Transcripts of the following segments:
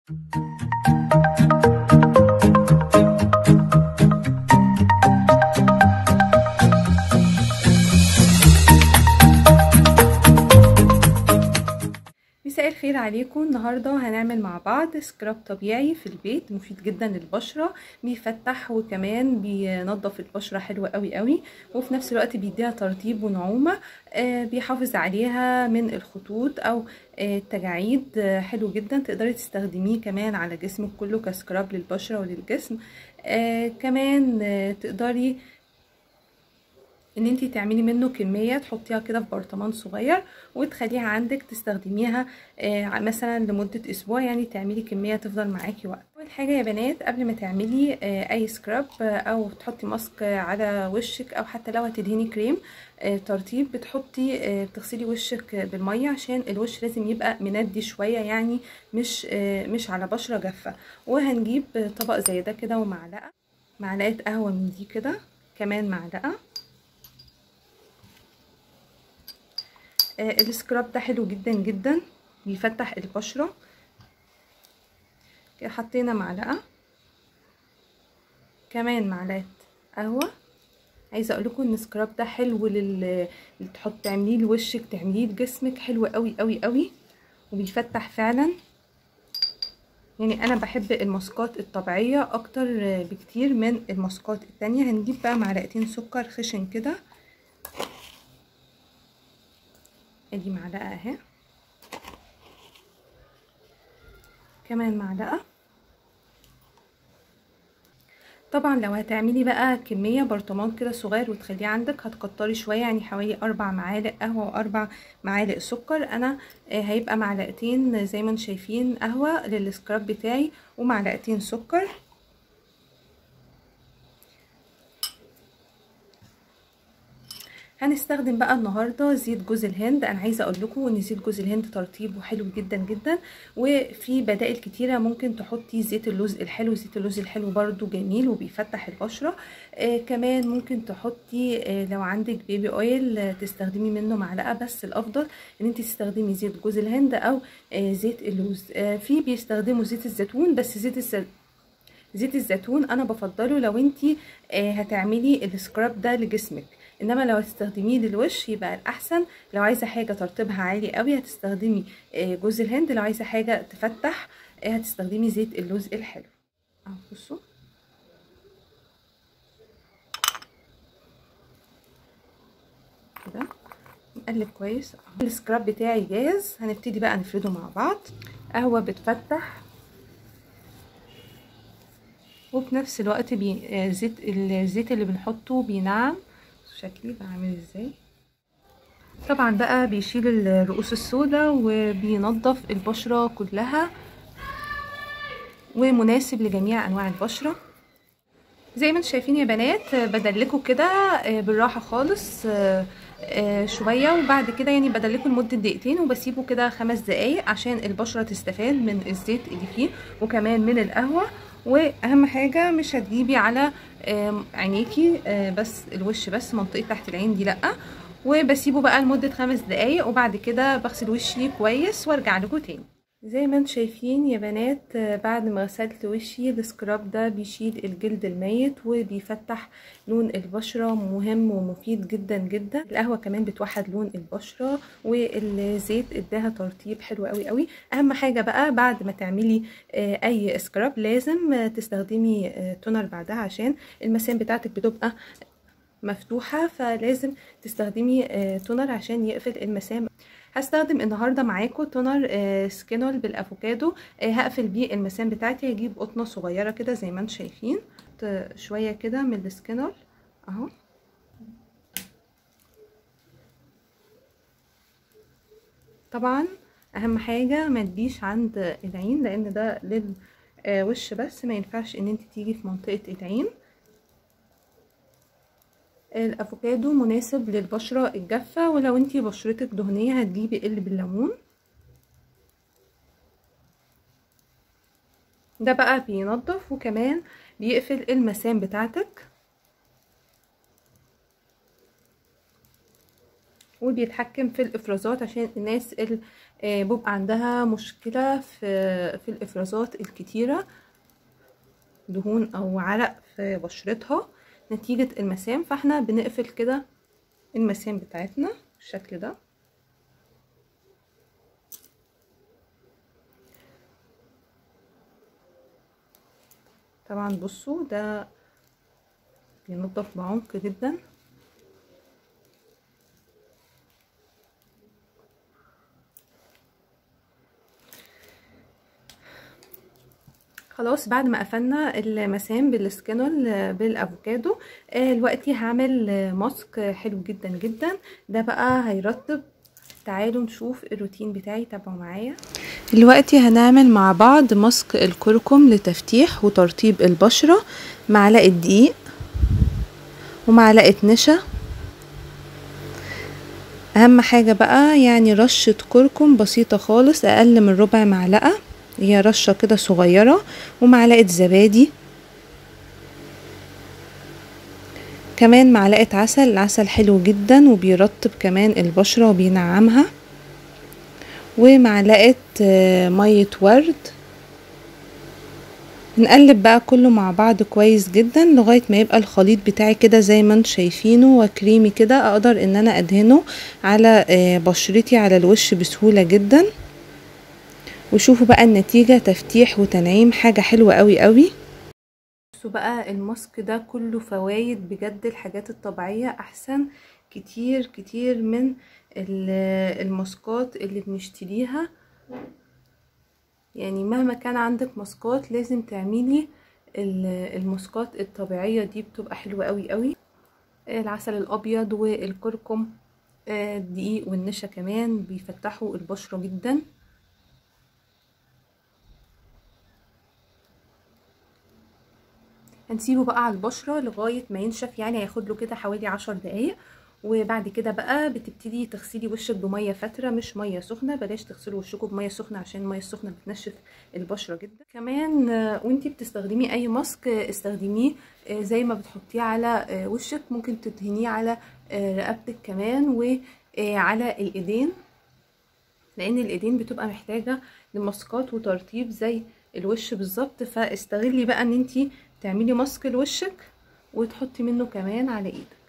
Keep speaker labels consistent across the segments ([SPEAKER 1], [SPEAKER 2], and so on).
[SPEAKER 1] مساء الخير عليكم النهارده هنعمل مع بعض سكراب طبيعي في البيت مفيد جدا للبشره بيفتح وكمان بينظف البشره حلوه قوي قوي وفي نفس الوقت بيديها ترطيب ونعومه آه بيحافظ عليها من الخطوط او آه التجاعيد آه حلو جدا تقدري تستخدميه كمان على جسمك كله كسكراب للبشره وللجسم كمان تقدري ان انتي تعملي منه كميه تحطيها كده في برطمان صغير وتخليها عندك تستخدميها آه مثلا لمده اسبوع يعني تعملي كميه تفضل معاكي وقت اول حاجه يا بنات قبل ما تعملي آه اي سكراب آه او تحطي ماسك على وشك او حتى لو هتدهني كريم ترطيب بتحطي بتغسلي وشك بالميه عشان الوش لازم يبقى مندي شويه يعني مش مش على بشره جافه وهنجيب طبق زي ده كده ومعلقه معلقه قهوه من دي كده كمان معلقه آه السكراب ده حلو جدا جدا بيفتح البشره حطينا معلقه كمان معلقه قهوه عايزه اقول لكم ان السكراب ده حلو لل تحط تعمليه لوشك تعمليه لجسمك حلو قوي قوي قوي وبيفتح فعلا يعني انا بحب الماسكات الطبيعيه اكتر بكتير من الماسكات التانية هنجيب بقى معلقتين سكر خشن كده ادي معلقه اهي كمان معلقه طبعا لو هتعملي بقى كميه برطمان كده صغير وتخليه عندك هتكتري شويه يعني حوالي اربع معالق قهوه واربع معالق سكر انا هيبقى معلقتين زي ما انتم شايفين قهوه للسكراب بتاعي ومعلقتين سكر هنستخدم بقى النهارده زيت جوز الهند انا عايزه اقول لكم ان زيت جوز الهند ترطيبه حلو جدا جدا وفي بدائل كتيره ممكن تحطي زيت اللوز الحلو زيت اللوز الحلو برده جميل وبيفتح البشره آه كمان ممكن تحطي آه لو عندك بيبي اويل آه تستخدمي منه معلقه بس الافضل ان انت تستخدمي زيت جوز الهند او آه زيت اللوز آه في بيستخدموا زيت الزيتون بس زيت الزيتون زيت الزيتون انا بفضله لو انت آه هتعملي السكراب ده لجسمك انما لو هتستخدميه للوش يبقى الاحسن لو عايزه حاجه ترطيبها عالي قوي هتستخدمي جوز الهند لو عايزه حاجه تفتح هتستخدمي زيت اللوز الحلو اهو بصوا كده نقلب كويس السكراب بتاعي جاهز هنبتدي بقى نفرده مع بعض قهوه بتفتح وفي نفس الوقت بي... زيت الزيت اللي بنحطه بينعم شكلي بعمل ازاي طبعا بقى بيشيل الرؤوس السوداء وبينظف البشرة كلها ومناسب لجميع انواع البشرة زي ما انتم شايفين يا بنات بدلكوا كده بالراحة خالص شوية وبعد كده يعني بدلكوا لمدة دقيقتين وبسيبه كده خمس دقايق عشان البشرة تستفاد من الزيت اللي فيه وكمان من القهوة واهم حاجه مش هتجيبي على عينيكي بس الوش بس منطقه تحت العين دي لا وبسيبه بقى لمده خمس دقايق وبعد كده بغسل وشي كويس وارجع لكم تاني زي ما انتم شايفين يا بنات بعد ما غسلت وشي السكراب ده بيشيل الجلد الميت وبيفتح لون البشرة مهم ومفيد جدا جدا القهوة كمان بتوحد لون البشرة والزيت اداها ترطيب حلو قوي قوي اهم حاجة بقى بعد ما تعملي اي سكراب لازم تستخدمي تونر بعدها عشان المسام بتاعتك بتبقى مفتوحة فلازم تستخدمي تونر عشان يقفل المسام هستخدم النهارده معاكم تونر سكينول بالافوكادو هقفل بيه المسام بتاعتي هجيب قطنه صغيره كده زي ما انتم شايفين شويه كده من السكينول اهو طبعا اهم حاجه ما تجيش عند العين لان ده للوش بس ما ينفعش ان انت تيجي في منطقه العين الافوكادو مناسب للبشرة الجافة ولو انتي بشرتك دهنية هتجيبي قلب الليمون ده بقى بينظف وكمان بيقفل المسام بتاعتك وبيتحكم في الافرازات عشان الناس اللي بيبقى عندها مشكله في في الافرازات الكتيره دهون او عرق في بشرتها نتيجه المسام فاحنا بنقفل كده المسام بتاعتنا بالشكل ده طبعا بصوا ده بينضف بعمق جدا خلاص بعد ما قفلنا المسام بالسكانول بالافوكادو دلوقتي هعمل ماسك حلو جدا جدا ده بقى هيرطب تعالوا نشوف الروتين بتاعي تابعوا معايا دلوقتي هنعمل مع بعض ماسك الكركم لتفتيح وترطيب البشرة معلقة دقيق ومعلقة نشا اهم حاجة بقى يعني رشة كركم بسيطة خالص اقل من ربع معلقة هي رشة كده صغيرة ومعلقة زبادي كمان معلقة عسل العسل حلو جدا وبيرطب كمان البشرة وبينعمها ومعلقة مية ورد نقلب بقى كله مع بعض كويس جدا لغاية ما يبقى الخليط بتاعي كده زي ما انتم شايفينه وكريمي كده اقدر ان انا ادهنه على بشرتي على الوش بسهولة جدا وشوفوا بقى النتيجة تفتيح وتنعيم حاجة حلوة قوي قوي بصوا بقى الماسك ده كله فوايد بجد الحاجات الطبيعية احسن كتير كتير من الماسكات اللي بنشتريها يعني مهما كان عندك ماسكات لازم تعملي الماسكات الطبيعية دي بتبقى حلوة قوي قوي العسل الابيض والكركم الدقيق والنشا كمان بيفتحوا البشرة جدا هنسيبه بقى على البشرة لغاية ما ينشف يعني هياخد له كده حوالي عشر دقايق وبعد كده بقى بتبتدي تغسلي وشك بميه فتره مش ميه سخنه بلاش تغسلوا وشكم بميه سخنه عشان الميه السخنه بتنشف البشره جدا كمان وانتي بتستخدمي اي ماسك استخدميه زي ما بتحطيه على وشك ممكن تدهنيه على رقبتك كمان وعلى الايدين لان الايدين بتبقى محتاجه لماسكات وترطيب زي الوش بالظبط فاستغلي بقى ان انتي تعملي ماسك لوشك وتحطي منه كمان على ايدك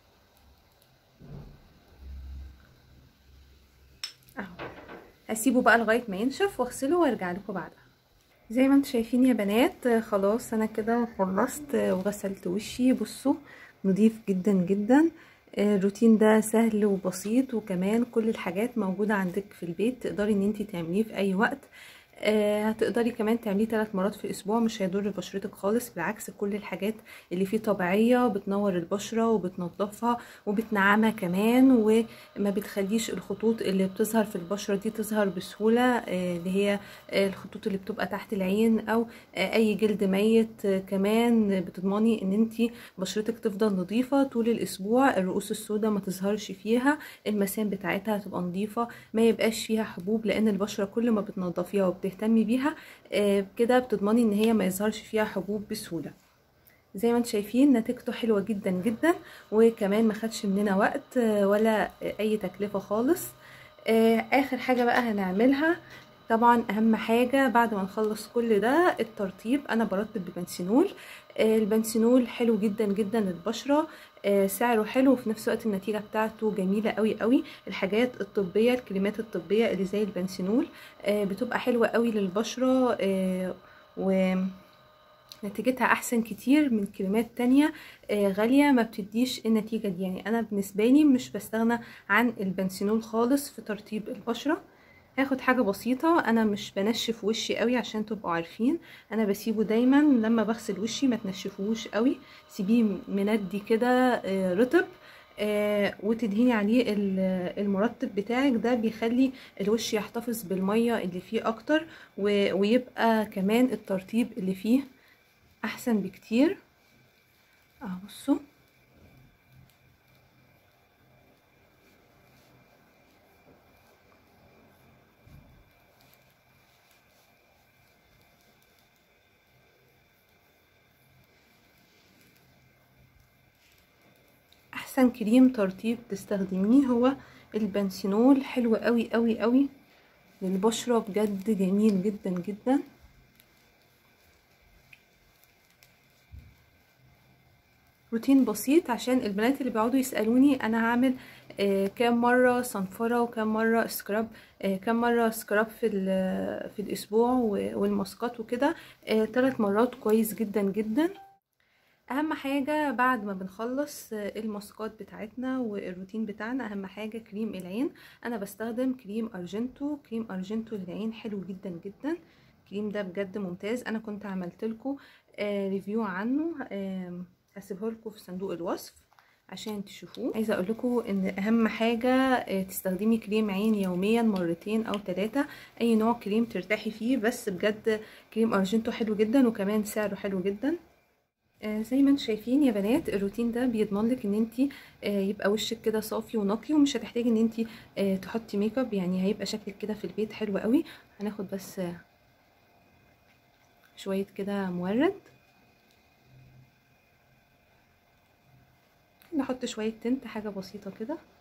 [SPEAKER 1] اهو هسيبه بقى لغايه ما ينشف واغسله وارجع لكم بعدها زي ما انتم شايفين يا بنات خلاص انا كده خلصت وغسلت وشي بصوا نضيف جدا جدا الروتين ده سهل وبسيط وكمان كل الحاجات موجوده عندك في البيت تقدري ان انت تعمليه في اي وقت آه هتقدري كمان تعمليه ثلاث مرات في الاسبوع مش هيضر بشرتك خالص بالعكس كل الحاجات اللي فيه طبيعيه بتنور البشره وبتنضفها وبتنعمها كمان وما بتخليش الخطوط اللي بتظهر في البشره دي تظهر بسهوله آه اللي هي آه الخطوط اللي بتبقى تحت العين او اي جلد ميت كمان بتضمني ان انت بشرتك تفضل نظيفه طول الاسبوع الرؤوس السوداء ما تظهرش فيها المسام بتاعتها تبقى نظيفه ما يبقاش فيها حبوب لان البشره كل ما بتنضفيها وبت تهتمي بيها آه كده بتضمني ان هي ما يظهرش فيها حبوب بسهوله زي ما انتم شايفين نتيجته حلوه جدا جدا وكمان ما خدش مننا وقت آه ولا اي تكلفه خالص آه اخر حاجه بقى هنعملها طبعا اهم حاجه بعد ما نخلص كل ده الترطيب انا برطب ببنسينول البنسينول حلو جدا جدا للبشره سعره حلو وفي نفس الوقت النتيجة بتاعته جميلة قوي قوي الحاجات الطبية الكريمات الطبية اللي زي البنسينول بتبقى حلوة قوي للبشرة و نتيجتها احسن كتير من كريمات تانية غالية ما بتديش النتيجة دي يعني انا بالنسبة لي مش بستغنى عن البنسينول خالص في ترطيب البشرة هاخد حاجه بسيطه انا مش بنشف وشي قوي عشان تبقوا عارفين انا بسيبه دايما لما بغسل وشي ما تنشفوش قوي سيبيه مندي كده رطب آه وتدهني عليه المرطب بتاعك ده بيخلي الوش يحتفظ بالميه اللي فيه اكتر ويبقى كمان الترطيب اللي فيه احسن بكتير اهو بصوا احسن كريم ترطيب تستخدميه هو البنسينول حلو قوي قوي قوي للبشرة بجد جميل جدا جدا روتين بسيط عشان البنات اللي بيقعدوا يسألوني انا هعمل آه كام مرة صنفرة وكام مرة سكراب آه كام مرة سكراب في, في الاسبوع والماسكات وكده آه ثلاث مرات كويس جدا جدا اهم حاجة بعد ما بنخلص الماسكات بتاعتنا والروتين بتاعنا اهم حاجة كريم العين انا بستخدم كريم ارجنتو كريم ارجنتو للعين حلو جدا جدا الكريم ده بجد ممتاز انا كنت عملت لكم آه ريفيو عنه آه هسيبه لكم في صندوق الوصف عشان تشوفوه عايزه اقول لكم ان اهم حاجه تستخدمي كريم عين يوميا مرتين او ثلاثه اي نوع كريم ترتاحي فيه بس بجد كريم ارجنتو حلو جدا وكمان سعره حلو جدا زي ما انتم شايفين يا بنات الروتين ده بيضمن لك ان انت يبقى وشك كده صافي ونقي ومش هتحتاجي ان انت تحطي ميك اب يعني هيبقى شكلك كده في البيت حلو قوي هناخد بس شويه كده مورد نحط شويه تنت حاجه بسيطه كده